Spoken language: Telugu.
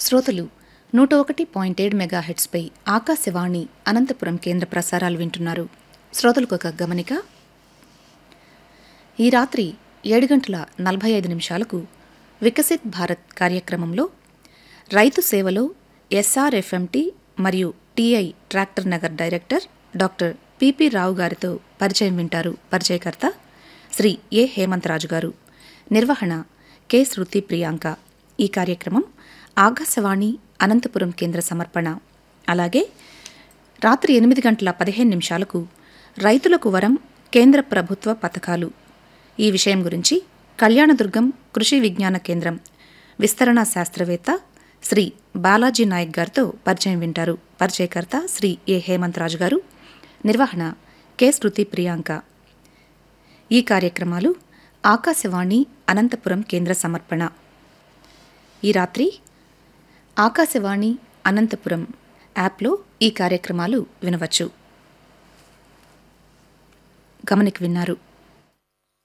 శ్రోతలు నూట ఒకటి పాయింట్ ఏడు మెగాహెట్స్పై ఆకాశవాణి అనంతపురం కేంద్ర ప్రసారాలు వింటున్నారు శ్రోతలకు ఒక గమనిక ఈ రాత్రి ఏడు గంటల నలభై ఐదు నిమిషాలకు వికసిత్ భారత్ కార్యక్రమంలో రైతు సేవలో ఎస్ఆర్ఎఫ్ఎంటి మరియు TI tractor Nagar director doctor PP Rao గారితో పరిచయం వింటారు పరిచయకర్త శ్రీ ఏ హేమంతరాజు గారు నిర్వహణ కె శృతి ప్రియాంక ఈ కార్యక్రమం ఆకాశవాణి అనంతపురం కేంద్ర సమర్పణ అలాగే రాత్రి ఎనిమిది గంటల పదిహేను నిమిషాలకు రైతులకు వరం కేంద్ర ప్రభుత్వ పథకాలు ఈ విషయం గురించి కళ్యాణదుర్గం కృషి విజ్ఞాన కేంద్రం విస్తరణ శాస్త్రవేత్త శ్రీ బాలాజీ నాయక్ గారితో పరిచయం వింటారు పరిచయకర్త శ్రీ ఏ హేమంతరాజు గారు నిర్వహణ కె శృతి ప్రియాంక ఈ కార్యక్రమాలు ఆకాశవాణి అనంతపురం కేంద్ర సమర్పణ ఈ రాత్రి ఆకాశవాణి అనంతపురం యాప్లో ఈ కార్యక్రమాలు వినవచ్చు గమనిక విన్నారు